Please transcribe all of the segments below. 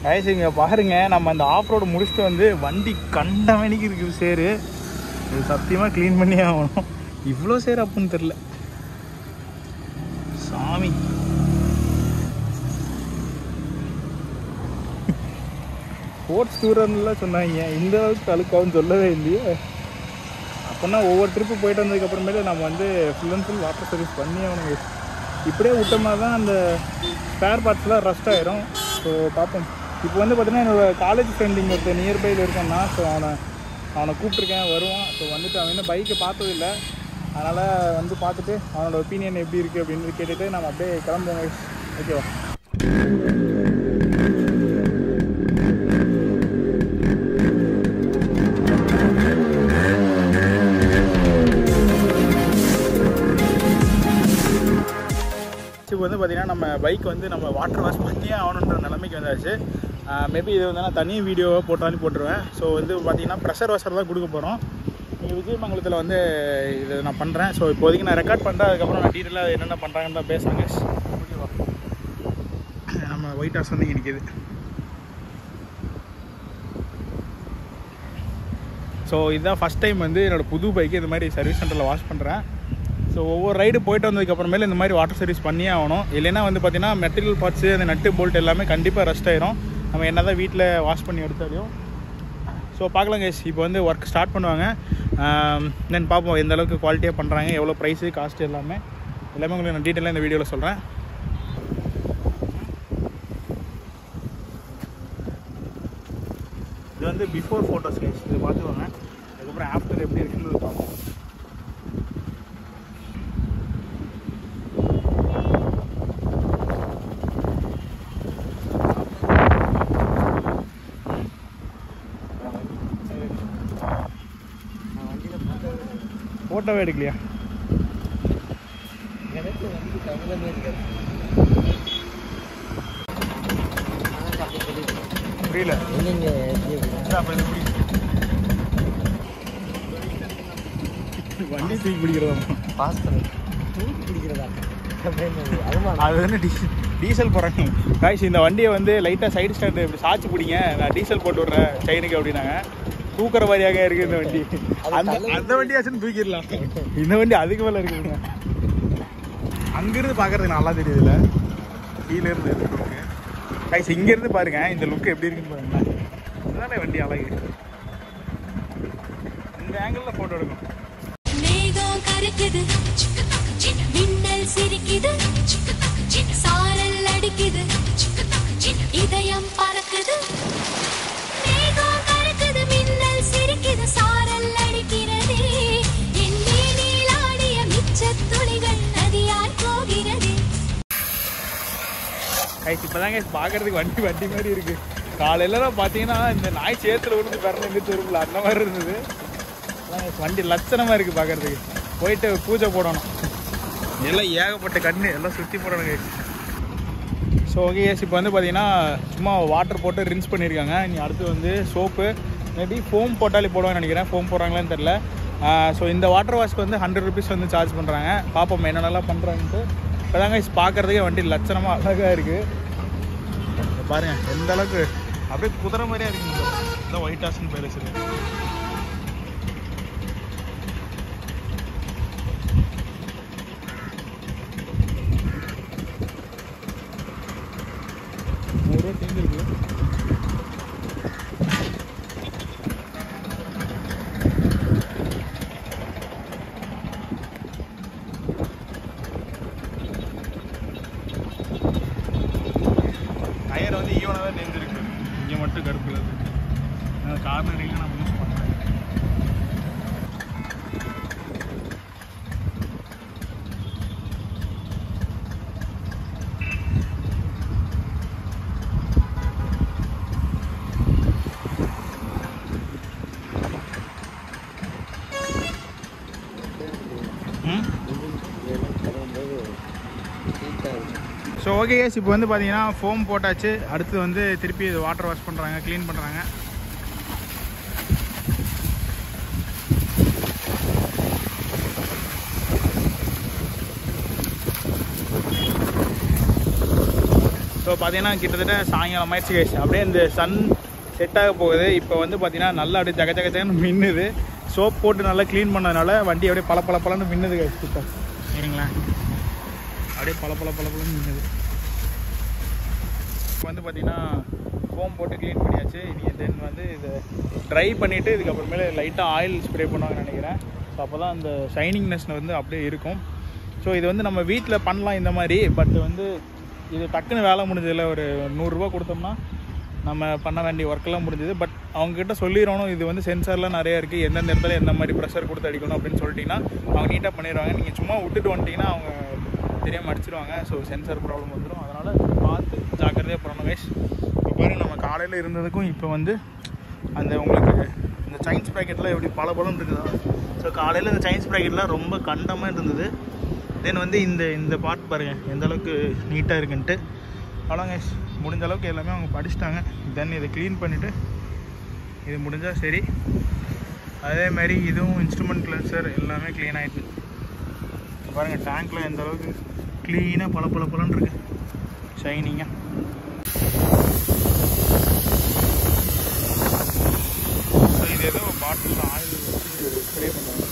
Guys இங்கே பாருங்க நம்ம அந்த ஆஃப் ரோடு முடிச்சுட்டு வந்து வண்டி கண்ட மணிக்கு இருக்குது சேரு இது சத்தியமாக க்ளீன் பண்ணியே ஆகணும் இவ்வளோ சேர் அப்புன்னு தெரில சாமி ஸ்போர்ட்ஸ் டூரர்லாம் சொன்னாங்க இந்த அளவுக்கு அழுக்காவும் சொல்லவே இல்லையே அப்படின்னா ஒவ்வொரு ட்ரிப்பு போயிட்டு வந்ததுக்கப்புறமேட்டு நம்ம வந்து full and full water service பண்ணி அவனுங்க இப்படியே விட்டோம்னா தான் அந்த ஸ்பேர் பார்ட்ஸ்லாம் ரஸ்ட் ஆயிரும் ஸோ பார்ப்போம் இப்போ வந்து பார்த்தீங்கன்னா என்னோட காலேஜ் ஃப்ரெண்ட் இங்கே ஒருத்தர் நியர்பையில் இருக்கான்னா ஸோ அவனை அவனை கூப்பிட்ருக்கேன் வருவான் ஸோ வந்துட்டு அவன் இன்னும் பைக்கை பார்த்ததில்ல அதனால் வந்து பார்த்துட்டு அவனோட ஒப்பீனியன் எப்படி இருக்குது அப்படின்னு கேட்டுட்டு நம்ம அப்படியே கிளம்புவோங்க ஓகேவா இப்போ வந்து பார்த்தீங்கன்னா நம்ம பைக் வந்து நம்ம வாட்டர் வாஷ் பண்ணியே ஆகணுன்ற நிலைமைக்கு வந்தாச்சு மேபி இது வந்து நான் தனி வீடியோவாக போட்டாலும் போட்டுருவேன் ஸோ வந்து பார்த்தீங்கன்னா ப்ரெஷர் வாஷர் தான் கொடுக்க போகிறோம் இங்கே விஜயமங்கலத்தில் வந்து இது நான் பண்ணுறேன் ஸோ இப்போதைக்கு நான் ரெக்கார்ட் பண்ணுறேன் அதுக்கப்புறம் நான் டீட்டெயிலாக என்னென்ன பண்ணுறாங்கன்னு தான் பேசுகிறேன் ஓகேவா நம்ம ஒயிட் ஹவுஸ் வந்து இங்கே நிற்கிது ஸோ இதுதான் ஃபஸ்ட் டைம் வந்து என்னோட புது பைக்கு இந்த மாதிரி சர்வீஸ் சென்டரில் வாஷ் பண்ணுறேன் ஸோ ஒவ்வொரு ரைடு போயிட்டு வந்ததுக்கப்புறமேல இந்த மாதிரி வாட்டர் சர்வீஸ் பண்ணியே ஆகணும் இல்லைன்னா வந்து பார்த்தீங்கன்னா மெட்டீரியல் பார்ட்ஸு அந்த நட்டு போல்ட் எல்லாமே கண்டிப்பாக ரஸ்ட் ஆயிரும் நம்ம என்ன தான் வீட்டில் வாஷ் பண்ணி எடுத்தாலையும் ஸோ பார்க்கலாம் கைஸ் இப்போ வந்து ஒர்க் ஸ்டார்ட் பண்ணுவாங்க தென் பார்ப்போம் எந்த அளவுக்கு குவாலிட்டியாக பண்ணுறாங்க எவ்வளோ ப்ரைஸு காஸ்ட் எல்லாமே எல்லாமே உங்களுக்கு நான் டீட்டெயிலாக இந்த வீடியோவில் சொல்கிறேன் இது வந்து பிஃபோர் ஃபோட்டோஸ் கைஸ் இது பார்த்துக்கோங்க அதுக்கப்புறம் ஆஃப்டர் எப்படி இருக்குன்னு பார்ப்போம் ஃபோட்டோவே எடுக்கலையா எனக்கு வந்து தமிழமே இருக்காது புரியல எங்கெங்க எப்படி இருக்கு? அப்போ இது புரியுது வண்டி தூக்கி பிடிக்கிறதா பாஸ் பண்ணு தூக்கி பிடிக்கிறதா அப்படின்னு அதுமா அது வந்து டீ டீசல் போடுறாங்க காய்ச்சி இந்த வண்டியை வந்து லைட்டாக சைடு ஸ்டாண்ட் இப்படி சாய்ச்சி பிடிங்க நான் டீசல் போட்டு விட்றேன் செயினுக்கு அப்படின்னாங்க தூக்குற மாதிரியாக இருக்குது இந்த வண்டி அந்த அந்த வண்டியாச்சும் தூக்கிடலாம் இந்த வண்டி அதுக்கு மேலே இருக்குதுங்க அங்கிருந்து பார்க்கறதுக்கு நல்லா தெரியுதுல்ல கீழே இருந்து லுக்கு காய்ச்சி இங்கேருந்து பாருங்க இந்த லுக் எப்படி இருக்குன்னு பாருங்க இதுதானே வண்டி அழகு இந்த ஆங்கிளில் ஃபோட்டோ எடுக்கணும் மேகம் கருக்குது மின்னல் சிரிக்குது சாரல் அடிக்குது இதயம் பறக்குது மேகம் கருக்குது மின்னல் சிரிக்குது சாரல் அடிக்கிறது என் மேனில் ஆடிய மிச்சத் துளிகள் நதியாய் போகிறது கைஸ் இப்போ தாங்க பார்க்கறதுக்கு வண்டி வண்டி மாதிரி இருக்கு காலையிலலாம் பார்த்தீங்கன்னா இந்த நாய் சேத்துல விழுந்து பிறந்து எந்திரிச்சு வரும்ல அந்த மாதிரி இருந்தது அதான் guys, வண்டி லட்சணமாக இருக்குது பார்க்கறதுக்கு போயிட்டு பூஜை போடணும் எல்லாம் ஏகப்பட்ட கண்ணு எல்லாம் சுற்றி போடணும் கைஸ் ஸோ ஓகே எஸ் இப்போ வந்து பார்த்தீங்கன்னா சும்மா வாட்டர் போட்டு ரின்ஸ் பண்ணியிருக்காங்க இனி அடுத்து வந்து சோப்பு மேபி ஃபோம் போட்டாலே போடுவாங்கன்னு நினைக்கிறேன் ஃபோம் போடுறாங்களான்னு தெரில ஸோ இந்த வாட்டர் வாஷ்க்கு வந்து ஹண்ட்ரட் ருபீஸ் வந்து சார்ஜ் பண்ணுறாங்க பார்ப்போம் என்னென்னலாம் பண்ணுறாங்கன்ட்டு இப்போ தாங்க பார்க்குறதுக்கே வண்டி லட்சணமாக அழகாக இருக்குது பாருங்க எந்த அளவுக்கு அப்படியே குதிரை மாதிரியே இருக்குங்க இந்த ஒயிட் ஹாஸ்னு பேர் வச்சிருக்கேன் நூறுரூவா தேர்ந்துருக்கு டயர் வந்து ஈவனாக தான் தெரிஞ்சிருக்கு இங்கே மட்டும் கருப்பில் இருக்கு கார்னரில் நம்ம யூஸ் பண்ணுறேன் ம் ஸோ ஓகே கேஸ் இப்போ வந்து பார்த்தீங்கன்னா ஃபோம் போட்டாச்சு அடுத்து வந்து திருப்பி இது வாட்டர் வாஷ் பண்ணுறாங்க க்ளீன் பண்ணுறாங்க ஸோ பார்த்தீங்கன்னா கிட்டத்தட்ட சாயங்காலம் ஆயிடுச்சு guys. அப்படியே இந்த சன் செட் ஆக போகுது இப்போ வந்து பார்த்தீங்கன்னா நல்லா அப்படியே ஜக ஜக ஜகன்னு மின்னுது சோப் போட்டு நல்லா க்ளீன் பண்ணதுனால வண்டி அப்படியே பல பல பலன்னு மின்னுது guys இப்போ சரிங்களேன் அப்படியே பல பல பல பலன்னு மின்னுது இப்போ வந்து பார்த்தீங்கன்னா ஃபோம் போட்டு க்ளீன் பண்ணியாச்சு இனி தென் வந்து இதை ட்ரை பண்ணிவிட்டு இதுக்கப்புறமேல லைட்டாக ஆயில் ஸ்ப்ரே பண்ணுவாங்கன்னு நினைக்கிறேன் ஸோ அப்போ தான் அந்த ஷைனிங்னஸ் வந்து அப்படியே இருக்கும் ஸோ இது வந்து நம்ம வீட்டில் பண்ணலாம் இந்த மாதிரி பட் வந்து இது டக்குன்னு வேலை முடிஞ்சதில்ல ஒரு நூறுரூவா கொடுத்தோம்னா நம்ம பண்ண வேண்டிய ஒர்க்கெல்லாம் முடிஞ்சது பட் அவங்ககிட்ட சொல்லிடணும் இது வந்து சென்சார்லாம் நிறைய இருக்குது எந்தெந்த இடத்துல எந்த மாதிரி ப்ரெஷர் கொடுத்து அடிக்கணும் அப்படின்னு சொல்லிட்டீங்கன்னா அவங்க நீட்டாக பண்ணிடுவாங்க நீங்கள் சும்மா விட்டுட்டு வந்துட்டீங்கன்னா அவங்க தெரியாமல் அடிச்சிருவாங்க ஸோ சென்சார் ப்ராப்ளம் வந்துடும் அதனால் பார்த்து ஜாக்கிரதையாக பண்ணணும் வேஷ் இப்போ பாருங்க நம்ம காலையில் இருந்ததுக்கும் இப்போ வந்து அந்த உங்களுக்கு இந்த சைன்ஸ் ப்ராக்கெட்லாம் எப்படி பல பலம் இருக்குதா ஸோ காலையில் இந்த சைன்ஸ் ப்ராக்கெட்லாம் ரொம்ப கண்டமாக இருந்தது தென் வந்து இந்த இந்த பார்ட் பாருங்கள் எந்த அளவுக்கு நீட்டாக இருக்குன்ட்டு அவ்வளோங்க முடிஞ்ச அளவுக்கு எல்லாமே அவங்க படிச்சிட்டாங்க தென் இதை க்ளீன் பண்ணிவிட்டு இது முடிஞ்சால் சரி அதே மாதிரி இதுவும் இன்ஸ்ட்ருமெண்ட் கிளன்சர் எல்லாமே க்ளீன் ஆகிடுது பாருங்கள் டேங்க்கில் எந்த அளவுக்கு க்ளீனாக பல பல பலன்னு இருக்கு ஷைனிங்காக ஸோ இது ஏதோ பாட்டில் ஆயில் வச்சு ஸ்ப்ரே பண்ணுவாங்க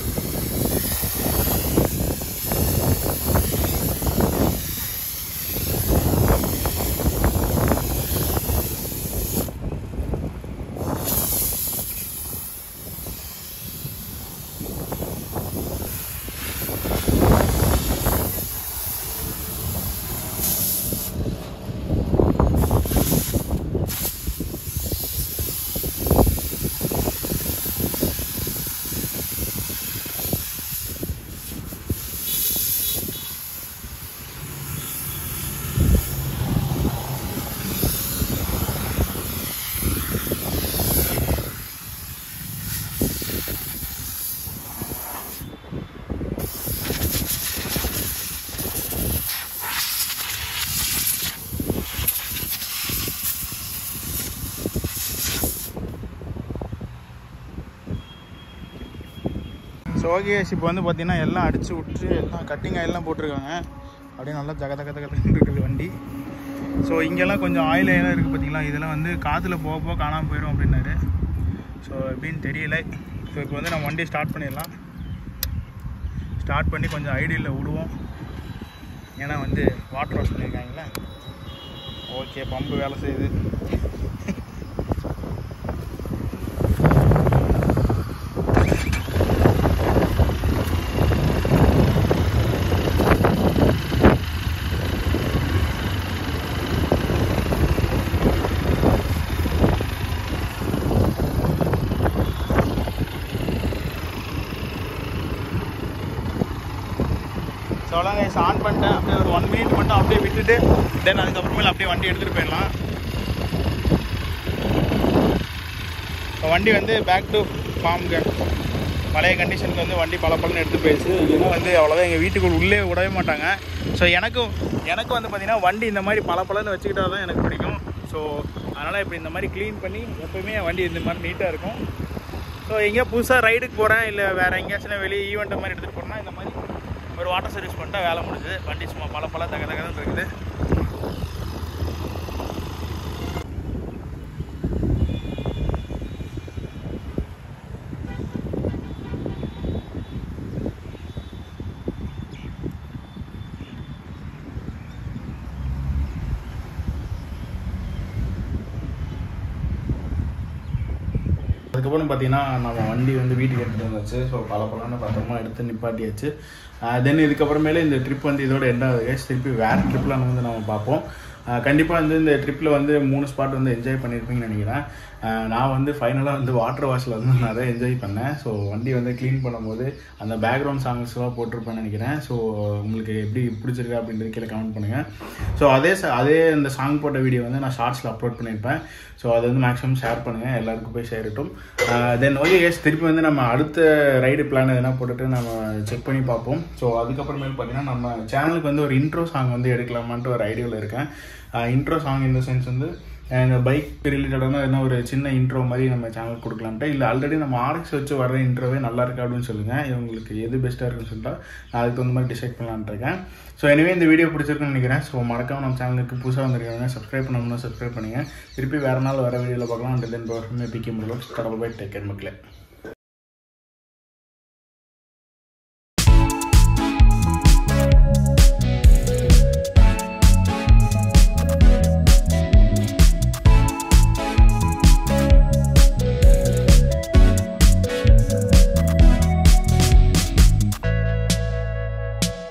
ஸோ ஓகே இப்போ வந்து பார்த்தீங்கன்னா எல்லாம் அடிச்சு விட்டு எல்லாம் கட்டிங் ஆயிலெலாம் போட்டிருக்காங்க அப்படியே நல்லா ஜக ஜக ஜகன்னு இருக்குது வண்டி ஸோ இங்கெல்லாம் கொஞ்சம் ஆயில் எல்லாம் இருக்குது பார்த்தீங்களா இதெல்லாம் வந்து காற்றுல போக போக காணாமல் போயிடும் அப்படின்னாரு ஸோ எப்படின்னு தெரியல ஸோ இப்போ வந்து நம்ம வண்டி ஸ்டார்ட் பண்ணிடலாம் ஸ்டார்ட் பண்ணி கொஞ்சம் ஐடியில் விடுவோம் ஏன்னா வந்து வாட்டர் வாஷ் பண்ணியிருக்காங்களே ஓகே பம்பு வேலை செய்யுது சொல்லாங்க ஆன் பண்ணிட்டேன் அப்படியே ஒரு ஒன் மினிட் மட்டும் அப்படியே விட்டுட்டு தென் அதுக்கப்புறமேல அப்படியே வண்டி எடுத்துகிட்டு போயிடலாம் இப்போ வண்டி வந்து பேக் டு ஃபார்முக்கு பழைய கண்டிஷனுக்கு வந்து வண்டி பல பலன்னு எடுத்து போயிடுச்சு இல்லைன்னா வந்து அவ்வளோதான் எங்கள் வீட்டுக்குள்ள உள்ளே விடவே மாட்டாங்க ஸோ எனக்கும் எனக்கும் வந்து பார்த்திங்கன்னா வண்டி இந்த மாதிரி பல பலன்னு வச்சுக்கிட்டா தான் எனக்கு பிடிக்கும் ஸோ அதனால் இப்போ இந்த மாதிரி க்ளீன் பண்ணி எப்போயுமே என் வண்டி இந்த மாதிரி நீட்டாக இருக்கும் ஸோ எங்கேயா புதுசாக ரைடுக்கு போகிறேன் இல்லை வேறு எங்கேயாச்சும் வெளியே ஈவெண்ட் மாதிரி எடுத்துகிட்டு போனால் இந்த மாதிரி ஒரு வாட்டர் சர்வீஸ் பண்ணிட்டா வேலை முடிஞ்சுது வண்டி சும்மா பல பல தக தகன்னு இருக்குது அதுக்கப்புறம் பார்த்தீங்கன்னா நம்ம வண்டி வந்து வீட்டுக்கு எடுத்துகிட்டு வந்தாச்சு ஸோ பல பலன்னு பத்திரமா எடுத்து நிப்பாட்டியாச்சு தென் இதுக்கப்புறமேலே இந்த ட்ரிப் வந்து இதோட எண்ட் ஆகுது திருப்பி வேறு ட்ரிப்லாம் வந்து நம்ம பார்ப்போம் கண்டிப்பாக வந்து இந்த ட்ரிப்பில் வந்து மூணு ஸ்பாட் வந்து என்ஜாய் பண்ணியிருப்பீங்கன்னு நினைக்கிறேன் ஆஹ் நான் வந்து ஃபைனலாக வந்து வாட்டர் வாஷில் வந்து நிறைய என்ஜாய் பண்ணேன் ஸோ வண்டி வந்து க்ளீன் பண்ணும்போது அந்த பேக்ரவுண்ட் சாங்ஸ்லாம் போட்டிருப்பேன்னு நினைக்கிறேன் ஸோ உங்களுக்கு எப்படி பிடிச்சிருக்கு அப்படின்றது கீழே கமெண்ட் பண்ணுங்கள் ஸோ அதே ச- அதே அந்த சாங் போட்ட வீடியோ வந்து நான் ஷார்ட்ஸில் அப்லோட் பண்ணியிருப்பேன் ஸோ அது வந்து மேக்ஸிமம் ஷேர் பண்ணுங்கள் எல்லாருக்கும் போய் சேரட்டும் தென் ஓகே எஸ் திருப்பி வந்து நம்ம அடுத்த ரைடு பிளான் எதனா போட்டுட்டு நம்ம செக் பண்ணி பார்ப்போம் ஸோ அதுக்கப்புறமேல் பார்த்தீங்கன்னா நம்ம சேனலுக்கு வந்து ஒரு இன்ட்ரோ சாங் வந்து எடுக்கலாமான்ட்டு ஒரு ஐடியாவில் இருக்கேன் இன்ட்ரோ சாங் இந்த சென்ஸ் வந்து இந்த பைக் ரிலேட்டடான என்ன ஒரு சின்ன இன்ட்ரோ மாதிரி நம்ம சேனல் கொடுக்கலான்ட்டு இல்லை ஆல்ரெடி நம்ம ஆர்எக்ஸ் வச்சு வர இன்ட்ரோவே நல்லா இருக்கு அப்படின்னு சொல்லுங்கள் இவங்களுக்கு எது பெஸ்ட்டாக இருக்குன்னு சொல்லிட்டா நான் அதுக்கு தகுந்த மாதிரி டிசைட் பண்ணலான்ட்டு இருக்கேன் ஸோ எனவே இந்த வீடியோ பிடிச்சிருக்குன்னு நினைக்கிறேன் ஸோ மறக்காம நம்ம சேனலுக்கு புதுசாக வந்திருக்காங்க சப்ஸ்கிரைப் பண்ணணும்னா சப்ஸ்கிரைப் பண்ணுங்கள் திருப்பி வேறு நாள் வர வீடியோவில் பார்க்கலாம் அண்ட் தென் பவர் பிகே முடியல கடவுள் பை டேக் கேர் மக்களே